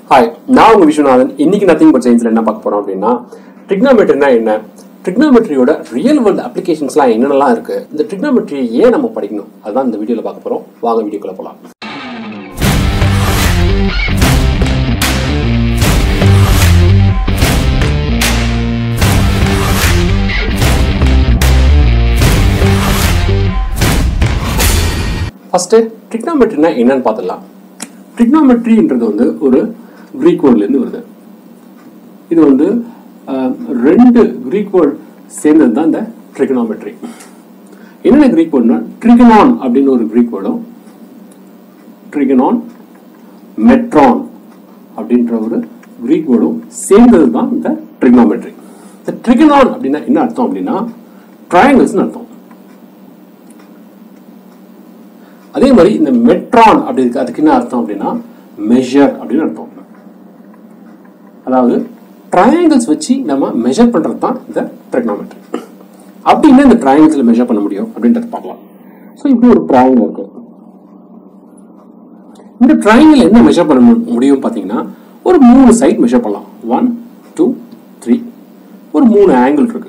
hi நான் உங்க விஸ்வநாதன் இன்னைக்கு நத்திங் பட் சயின்ஸ்ல என்ன பார்க்க போறோம் அப்படின்னா ட்ரிக்னாமெட்ரினா என்ன ட்ரிக்னாமெட்ரியோட ரியல் வேர்ல்டு அப்ளிகேஷன்ஸ்லாம் என்னென்னலாம் இருக்கு இந்த ட்ரிக்னாமெட்ரியை ஏன் நம்ம படிக்கணும் அதுதான் இந்த வீடியோல பார்க்க போறோம் வாங்க வீடியோக்குள்ள போலாம் ஃபர்ஸ்ட் ட்ரிக்னாமெட்ரினா என்னன்னு பார்த்துடலாம் ட்ரிக்னாமெட்ரின்றது வந்து ஒரு கிரீக் வேர்ட்லேருந்து வருது இது வந்து அஹ், ரெண்டு கிரீக் வேர்ட் சேர்ந்தது தான் இந்த ட்ரிகனாமெட்ரி என்னென்ன கிரீக் வேர்ட்னா ட்ரிகனான் அப்படின்னு ஒரு கிரீக் வேர்டும் ட்ரிகனான் மெட்ரான் அப்படின்ற ஒரு கிரீக் வேர்டும் சேர்ந்தது தான் இந்த ட்ரிகனாமெட்ரி இந்த ட்ரிகனான் அப்படின்னா என்ன அர்த்தம் அப்படின்னா ட்ரையாங்கிள்ஸ்னு அர்த்தம் அதே மாதிரி இந்த மெட்ரான் அப்படி இருக்கு அதுக்கு என்ன அர்த்தம் அப்படின்னா மெஷர் அப்படின்னு அர்த்தம் அதாவது ட்ரையாங்கிள்ஸ் வச்சு நம்ம மெஷர் பண்றது தான் இந்த ட்ரிக்னாமெட்ரி அப்படின்னா இந்த ட்ரையாங்கிள்ஸ்ல மெஷர் பண்ண முடியும் அப்படின்றத பார்க்கலாம் ஸோ இப்படி ஒரு ட்ரையாங்கிள் இருக்கு இந்த ட்ரையாங்கிள் என்ன மெஷர் பண்ண மு- முடியும் பார்த்தீங்கன்னா ஒரு மூணு சைட் மெஷர் பண்ணலாம் ஒன் டூ த்ரீ ஒரு மூணு ஆங்கிள் இருக்கு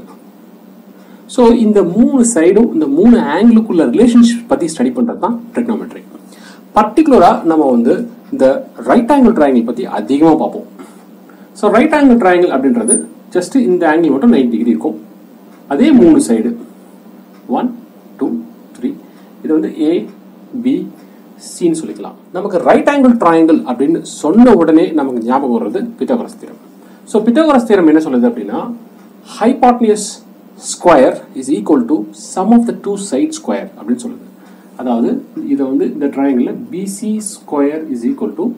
ஸோ இந்த மூணு சைடும் இந்த மூணு ஆங்கிளுக்குள்ள ரிலேஷன்ஷிப் பத்தி ஸ்டடி பண்றது தான் ட்ரிக்னாமெட்ரி பர்டிகுலரா நம்ம வந்து இந்த ரைட் ஆங்கிள் ட்ரையாங்கிள் பத்தி அதிகமாக பார்ப்போம் ஸோ ரைட் ஆங்கிள் ட்ரையாங்கிள் அப்படின்றது ஜஸ்ட் இந்த ஆங்கிள் மட்டும் 90 டிகிரி இருக்கும் அதே மூணு சைடு ஒன் டூ த்ரீ இது வந்து ஏ பி சின்னு சொல்லிக்கலாம் நமக்கு ரைட் ஆங்கிள் ட்ரையாங்கிள் அப்படின்னு சொன்ன உடனே நமக்கு ஞாபகம் வர்றது பித்தகரஸ் தீரம் ஸோ பித்தகரஸ் தீரம் என்ன சொல்லுது அப்படின்னா hypotenuse square is equal to sum of the two side square அப்படின்னு சொல்லுது அதாவது இதை வந்து இந்த ட்ரையாங்கிளில் BC square is equal to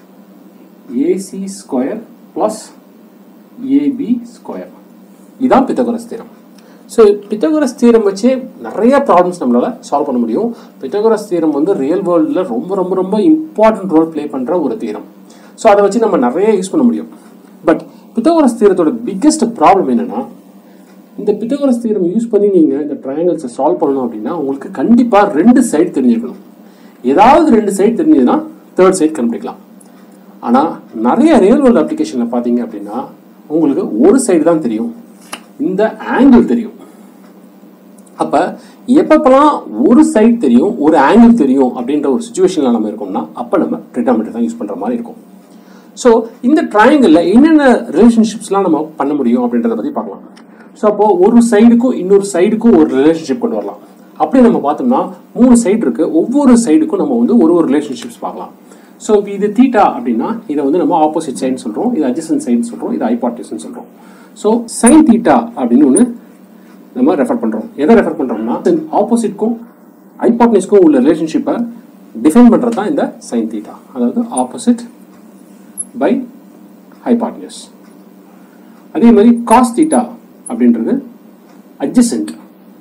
AC square plus AB square இதான் Pythagoras theorem so Pythagoras theorem வச்சே நிறைய ப்ராப்ளம்ஸ் நம்மளால சால்வ் பண்ண முடியும் பித்தகோரஸ் தீரம் வந்து ரியல் வேர்ல்டில் ரொம்ப ரொம்ப ரொம்ப இம்பார்ட்டன்ட் ரோல் ப்ளே பண்ணுற ஒரு தீரம் ஸோ அதை வச்சு நம்ம நிறைய யூஸ் பண்ண முடியும் பட் பித்தகோரஸ் தீரத்தோட பிக்கெஸ்ட் ப்ராப்ளம் என்னன்னா இந்த பித்தகோரஸ் தீரம் யூஸ் பண்ணி நீங்க இந்த ட்ரையாங்கிள்ஸை சால்வ் பண்ணணும் அப்படின்னா உங்களுக்கு கண்டிப்பா ரெண்டு சைடு தெரிஞ்சிருக்கணும் ஏதாவது ரெண்டு சைடு தெரிஞ்சதுன்னா தேர்ட் சைடு கண்டுபிடிக்கலாம் ஆனா நிறைய ரியல் வேர்ல்டு அப்ளிகேஷன்ல பாத்தீங்க அப்படின்னா உங்களுக்கு ஒரு சைடு தான் தெரியும் இந்த ஆங்கிள் தெரியும் அப்ப எப்பப்பெல்லாம் ஒரு சைடு தெரியும் ஒரு ஆங்கிள் தெரியும் அப்படின்ற ஒரு சுச்சுவேஷன்ல நம்ம இருக்கோம்னா அப்ப நம்ம ட்ரிட்டாமெட்ரி தான் யூஸ் பண்ற மாதிரி இருக்கும் ஸோ இந்த ட்ரையாங்கிளில் என்னென்ன ரிலேஷன்ஷிப்ஸ்லாம் நம்ம பண்ண முடியும் அப்படின்றத பற்றி பார்க்கலாம் ஸோ அப்போ ஒரு சைடுக்கும் இன்னொரு சைடுக்கும் ஒரு ரிலேஷன்ஷிப் கொண்டு வரலாம் அப்படி நம்ம பார்த்தோம்னா மூணு சைடு இருக்கு ஒவ்வொரு சைடுக்கும் நம்ம வந்து ஒரு ஒரு ரிலேஷன்ஷிப்ஸ் பார்க்கலாம் ஸோ இப்போ இது தீட்டா அப்படின்னா இதை வந்து நம்ம ஆப்போசிட் சைடு சொல்கிறோம் இது அட்ஜசன் சைடு சொல்கிறோம் இது ஐபார்டிஸ்ன்னு சொல்கிறோம் ஸோ சைன் தீட்டா அப்படின்னு ஒன்று நம்ம ரெஃபர் பண்ணுறோம் எதை ரெஃபர் பண்ணுறோம்னா ஆப்போசிட்க்கும் ஐபார்ட்னிஸ்க்கும் உள்ள ரிலேஷன்ஷிப்பை டிஃபைன் பண்ணுறது தான் இந்த சைன் தீட்டா அதாவது ஆப்போசிட் பை ஹைபாட்னியஸ் அதே மாதிரி காஸ் தீட்டா அப்படின்றது adjacent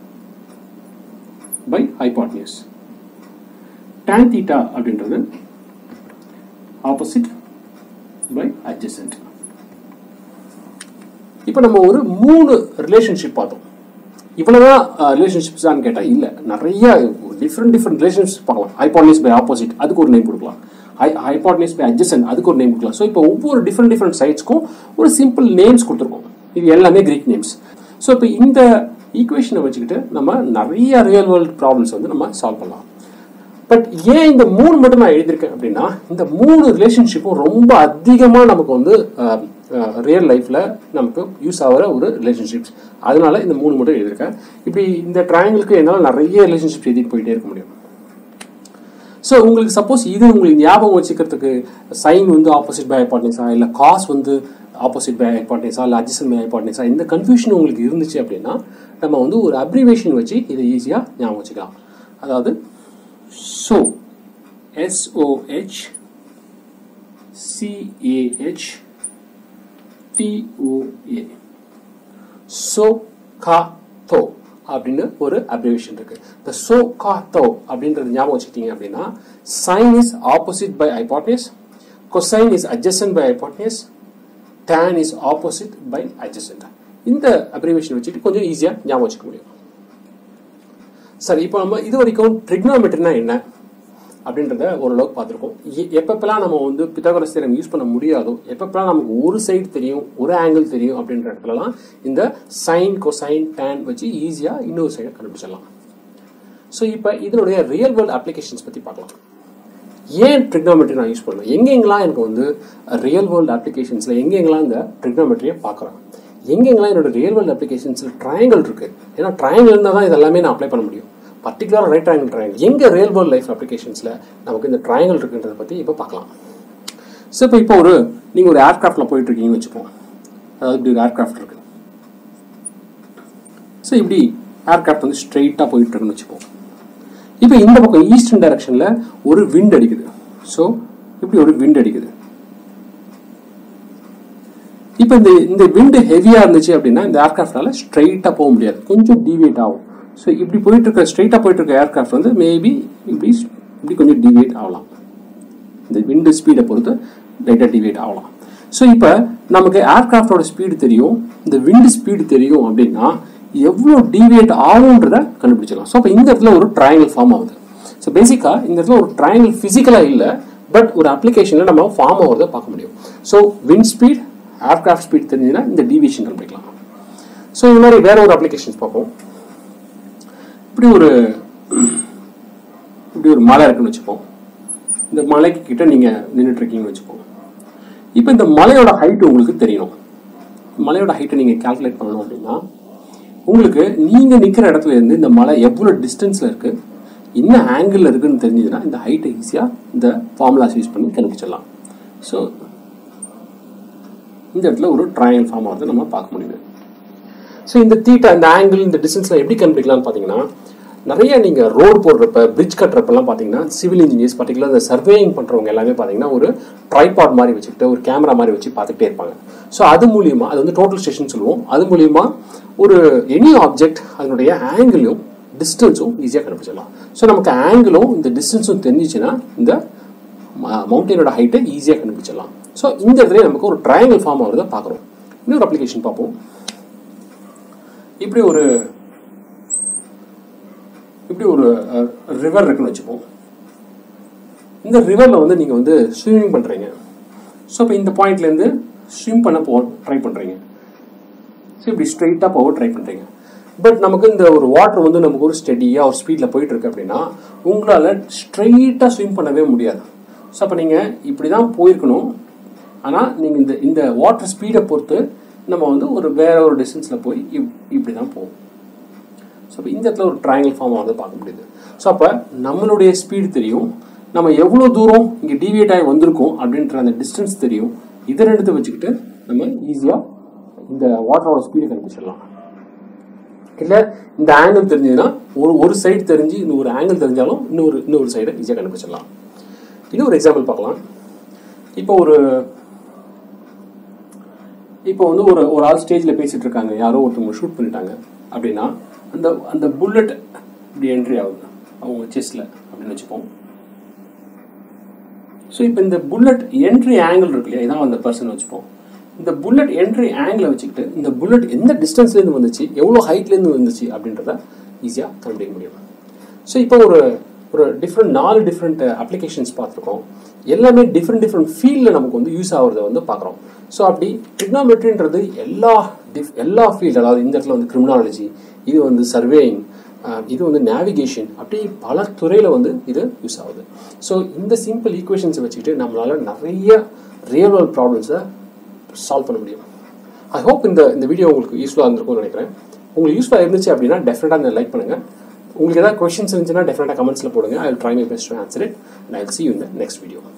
by hypotenuse tan theta அப்படின்றது ஆப்போசிட் பை அட்ஜசன்ட் இப்போ நம்ம ஒரு மூணு ரிலேஷன்ஷிப் பார்த்தோம் இவ்வளவுதான் ரிலேஷன்ஷிப்ஸ் தான் கேட்டா இல்ல நிறைய டிஃப்ரெண்ட் டிஃப்ரெண்ட் ரிலேஷன்ஷிப் பார்க்கலாம் ஹைபாட்னிஸ் பை ஆப்போசிட் அதுக்கு ஒரு நேம் கொடுக்கலாம் ஹை ஹைபாட்னிஸ் பை அட்ஜசன் அதுக்கு ஒரு நேம் கொடுக்கலாம் ஸோ இப்போ ஒவ்வொரு டிஃப்ரெண்ட் டிஃப்ரெண்ட் சைட்ஸ்க்கும் ஒரு சிம்பிள் நேம்ஸ் கொடுத்துருக்கோம் இது எல்லாமே கிரீக் நேம்ஸ் ஸோ இப்போ இந்த ஈக்குவேஷனை வச்சுக்கிட்டு நம்ம நிறைய ரியல் வேர்ல்டு ப்ராப்ளம்ஸ் வந்து நம்ம சால்வ் பண்ணலாம் பட் ஏன் இந்த மூணு மட்டும் நான் எழுதியிருக்கேன் அப்படின்னா இந்த மூணு ரிலேஷன்ஷிப்பும் ரொம்ப அதிகமாக நமக்கு வந்து ரியல் லைஃப்பில் நமக்கு யூஸ் ஆகிற ஒரு ரிலேஷன்ஷிப்ஸ் அதனால இந்த மூணு மட்டும் எழுதியிருக்கேன் இப்படி இந்த ட்ரையாங்கிளுக்கு என்னால் நிறைய ரிலேஷன்ஷிப்ஸ் எழுதிட்டு போயிட்டே இருக்க முடியும் ஸோ உங்களுக்கு சப்போஸ் இது உங்களுக்கு ஞாபகம் வச்சுக்கிறதுக்கு சைன் வந்து ஆப்போசிட் பை ஹைபாட்னிஸா இல்லை காஸ் வந்து ஆப்போசிட் பை ஹைபாட்னிஸா இல்லை அட்ஜசன் பை ஹைபாட்னிஸா இந்த கன்ஃபியூஷன் உங்களுக்கு இருந்துச்சு அப்படின்னா நம்ம வந்து ஒரு அப்ரிவேஷன் வச்சு இதை ஈஸியாக ஞாபகம் வச்சுக்கலாம் அதாவது so SOH CAH TOA soh cah toa அப்படின்னு ஒரு அப்ரிவேஷன் இருக்கு இந்த சோ கா தோ அப்படின்றது ஞாபகம் வச்சுக்கிட்டீங்க அப்படின்னா sine is opposite by hypotenuse cosine is adjacent by hypotenuse tan is opposite by adjacent இந்த அப்ரிவேஷன் வச்சுட்டு கொஞ்சம் ஈஸியா ஞாபகம் வச்சுக்க முடியும் சரி இப்போ நம்ம இது வரைக்கும் ட்ரிக்னாமெட்ரினா என்ன அப்படின்றத ஓரளவுக்கு பார்த்துருக்கோம் எ- எப்பப்பெல்லாம் நம்ம வந்து பித்தாகரஸ் தியரம் யூஸ் பண்ண முடியாதோ எப்பப்பெல்லாம் நமக்கு ஒரு சைடு தெரியும் ஒரு ஆங்கிள் தெரியும் அப்படின்ற இடத்துலலாம் இந்த சைன் கொசைன் டேன் வச்சு ஈஸியாக இன்னொரு சைடை கண்டுபிடிச்சிடலாம் ஸோ இப்போ இதனுடைய ரியல் வேர்ல்ட் அப்ளிகேஷன்ஸ் பற்றி பார்க்கலாம் ஏன் ட்ரிக்னாமெட்ரி நான் யூஸ் பண்ணுவேன் எங்கெங்கெல்லாம் எனக்கு வந்து ரியல் வேர்ல்டு அப்ளிகேஷன்ஸில் எங்கெங்கெல்லாம் இந்த ட்ரிக்னாமெட்ரியை பார்க்குறேன் எங்கெங்கெல்லாம் என்னோட ரியல் வேர்ல்டு அப்ளிகேஷன்ஸில் ட்ரையாங்கிள் இருக்கு ஏன்னா ட்ரையாங்கிள் இருந்தால் தான் இதெல்லாமே நான் அப்ளை பண்ண முடியும் பர்டிகுலர் ரைட் ட்ரையாங்கிள் ட்ரையாங்கிள் எங்கே ரியல் வேர்ல்டு லைஃப் அப்ளிகேஷன்ஸில் நமக்கு இந்த ட்ரையாங்கிள் இருக்குன்றதை பற்றி இப்போ பார்க்கலாம் ஸோ இப்போ இப்போ ஒரு நீங்கள் ஒரு ஏர்க்ராஃப்டில் போயிட்டு இருக்கீங்கன்னு வச்சுப்போம் அதாவது இப்படி ஒரு ஏர்க்ராஃப்ட் இருக்கு ஸோ இப்படி ஏர்க்ராஃப்ட் வந்து ஸ்ட்ரெயிட்டாக போயிட்டு இருக்குன்னு வச்சுப்போம் இப்போ இந்த பக்கம் ஈஸ்டர்ன் டைரக்ஷனில் ஒரு விண்ட் அடிக்குது ஸோ இப்படி ஒரு விண்ட் அடிக்குது இப்போ இந்த இந்த விண்டு ஹெவியாக இருந்துச்சு அப்படின்னா இந்த ஏர்க்ராஃப்டால ஸ்ட்ரைட்டாக போக முடியாது கொஞ்சம் டீவியேட் ஆகும் ஸோ இப்படி போயிட்டு இருக்க ஸ்ட்ரைட்டாக போயிட்டு இருக்க ஏர்க்ராஃப்ட் வந்து மேபி இப்படி இப்படி கொஞ்சம் டீவியேட் ஆகலாம் இந்த விண்டு ஸ்பீடை பொறுத்து லைட்டாக டிவேட் ஆகலாம் ஸோ இப்போ நமக்கு ஏர்கிராஃப்டோட ஸ்பீடு தெரியும் இந்த விண்டு ஸ்பீடு தெரியும் அப்படின்னா எவ்வளோ டீவியேட் ஆகுன்றத கண்டுபிடிச்சிடலாம் ஸோ அப்போ இந்த இடத்துல ஒரு ட்ரையாங்கிள் ஃபார்ம் ஆகுது ஸோ பேசிக்காக இந்த இடத்துல ஒரு ட்ரையாங்கிள் ஃபிசிக்கலாக இல்லை பட் ஒரு அப்ளிகேஷனில் நம்ம ஃபார்ம் ஆகிறத பார்க்க முடியும் so wind speed aircraft speed தெரிஞ்சுன்னா இந்த டீவியேஷன் கண்டுபிடிக்கலாம் ஸோ இந்த மாதிரி வேற ஒரு அப்ளிகேஷன்ஸ் பார்ப்போம் இப்படி ஒரு இப்படி ஒரு மலை இருக்குன்னு வச்சுப்போம் இந்த மலைக்கு கிட்ட நீங்க நின்றுட்டு இருக்கீங்கன்னு வச்சுக்கோங்க இப்போ இந்த மலையோட ஹைட் உங்களுக்கு தெரியணும் மலையோட ஹைட்டை நீங்க கால்குலேட் பண்ணணும் அப்படின்னா உங்களுக்கு நீங்க நிக்கிற இடத்துல இருந்து இந்த மலை எவ்வளவு டிஸ்டன்ஸ்ல இருக்கு என்ன ஆங்கிள் இருக்குன்னு தெரிஞ்சதுன்னா இந்த ஹைட்டை ஈஸியா இந்த ஃபார்முலாஸ் யூஸ் பண்ணி கண்டுபிடிச்சிடலாம் ஸோ இந்த இடத்துல ஒரு ட்ரையாங்கிள் ஃபார்ம் ஆகிறது நம்ம பார்க்க முடியுது ஸோ இந்த தீட்டா இந்த ஆங்கிள் இந்த டிஸ்டன்ஸ்ல எப்படி கண்டுபிடிக்கலாம்னு பார்த்தீங்கன்னா நிறைய நீங்க ரோடு போடுறப்ப பிரிட்ஜ் கட்டுறப்பெல்லாம் பார்த்தீங்கன்னா சிவில் இன்ஜினியர்ஸ் பர்டிகுலர் இந்த சர்வேயிங் பண்றவங்க எல்லாமே பார்த்தீங்கன்னா ஒரு ட்ரைபாட் மாதிரி வச்சுக்கிட்டு ஒரு கேமரா மாதிரி வச்சு பார்த்துட்டே இருப்பாங்க ஸோ அது மூலியமா அது வந்து டோட்டல் ஸ்டேஷன் சொல்லுவோம் அது மூலியமா ஒரு எனி ஆப்ஜெக்ட் அதனுடைய ஆங்கிளும் டிஸ்டன்ஸும் ஈஸியாக கண்டுபிடிச்சிடலாம் ஸோ நமக்கு ஆங்கிளும் இந்த டிஸ்டன்ஸும் தெரிஞ்சிச்சுன்னா இந்த மவுண்டனோட ஹைட்டை ஈஸியாக கண்டுபிடிச்சிடலாம் ஸோ இந்த இடத்துல நமக்கு ஒரு ட்ரையாங்கிள் ஃபார்ம் ஆகிறத பார்க்குறோம் இன்னொரு அப்ளிகேஷன் பார்ப்போம் இப்படி ஒரு இப்படி ஒரு ரிவர் இருக்குன்னு வச்சுப்போம் இந்த ரிவரில் வந்து நீங்கள் வந்து ஸ்விம்மிங் பண்ணுறீங்க ஸோ இப்போ இந்த பாயிண்ட்லேருந்து ஸ்விம் பண்ண போ ட்ரை பண்ணுறீங்க ஸோ இப்படி ஸ்ட்ரைட்டாக போக ட்ரை பண்ணுறீங்க பட் நமக்கு இந்த ஒரு வாட்டர் வந்து நமக்கு ஒரு ஸ்டெடியாக ஒரு ஸ்பீடில் போயிட்டு இருக்கு அப்படின்னா உங்களால் ஸ்ட்ரைட்டாக ஸ்விம் பண்ணவே முடியாது ஸோ அப்போ நீங்கள் இப்படி தான் போயிருக்கணும் ஆனால் நீங்கள் இந்த இந்த வாட்டர் ஸ்பீடை பொறுத்து நம்ம வந்து ஒரு வேற ஒரு டிஸ்டன்ஸில் போய் இப் இப்படி தான் போவோம் ஸோ அப்போ இந்த இடத்துல ஒரு ட்ரையாங்கிள் ஃபார்ம் ஆகுது பார்க்க முடியுது ஸோ அப்போ நம்மளுடைய ஸ்பீடு தெரியும் நம்ம எவ்வளோ தூரம் இங்கே டீவியேட் ஆகி வந்திருக்கோம் அப்படின்ற அந்த டிஸ்டன்ஸ் தெரியும் இதை ரெண்டுத்தை வச்சுக்கிட்டு நம்ம ஈஸியாக இந்த வாட்டரோட ஸ்பீடை கண்டுபிடிச்சிடலாம் இல்லை இந்த ஆங்கிள் தெரிஞ்சதுன்னா ஒரு ஒரு சைடு தெரிஞ்சு இன்னொரு ஆங்கிள் தெரிஞ்சாலும் இன்னொரு இன்னொரு சைடை ஈஸியாக கண்டுபிடிச்சிடலாம் இன்னொரு எக்ஸாம்பிள் பார்க்கலாம் இப்போ ஒரு இப்போ வந்து ஒரு ஒரு ஆள் ஸ்டேஜில் பேசிட்டு இருக்காங்க யாரோ ஒருத்தவங்க ஷூட் பண்ணிட்டாங்க அப்படின்னா அந்த அந்த புல்லட் இப்படி என்ட்ரி ஆகுது அவங்க செஸ்ல அப்படின்னு வச்சுப்போம் ஸோ இப்போ இந்த புல்லட் என்ட்ரி ஆங்கிள் இருக்கு இல்லையா இதான் அந்த பர்சன் வச்சுப்போம் இந்த புல்லட் என்ட்ரி ஆங்கிளை வச்சுக்கிட்டு இந்த புல்லட் எந்த டிஸ்டன்ஸ்லேருந்து வந்துச்சு எவ்வளோ ஹைட்லேருந்து வந்துச்சு அப்படின்றத ஈஸியாக கண்டுபிடிக்க முடியும் ஸோ இப்போ ஒரு ஒரு டிஃப்ரெண்ட் நாலு டிஃப்ரெண்ட் அப்ளிகேஷன்ஸ் பார்த்துருக்கோம் எல்லாமே டிஃப்ரெண்ட் டிஃப்ரெண்ட் ஃபீல்டில் நமக்கு வந்து யூஸ் ஆகிறத வந்து பார்க்குறோம் ஸோ அப்படி ட்ரிக்னாமெட்ரின்றது எல்லா டிஃப் எல்லா ஃபீல்டு அதாவது இந்த இடத்துல வந்து கிரிமினாலஜி இது வந்து சர்வேயிங் இது வந்து நேவிகேஷன் அப்படி பல துறையில் வந்து இது யூஸ் ஆகுது ஸோ இந்த சிம்பிள் ஈக்குவேஷன்ஸை வச்சுக்கிட்டு நம்மளால நிறைய ரியல் வேர்ல்ட் ப்ராப்ளம்ஸை சால்வ் பண்ண முடியும் ஐ ஹோப் இந்த இந்த வீடியோ உங்களுக்கு யூஸ்ஃபுல்லாக இருந்திருக்கும்னு நினைக்கிறேன் உங்களுக்கு யூஸ்ஃபுல்லாக இருந்துச்சு அப்படின்னா டெஃபினட்டாக இந்த லைக் பண்ணுங்கள் உங்களுக்கு ஏதாவது கொஸ்டின்ஸ் இருந்துச்சுன்னா டெஃபினட்டாக கமெண்ட்ஸில் போடுங்க I will try my best to answer it and I will see you இந்த நெக்ஸ்ட் வீடியோ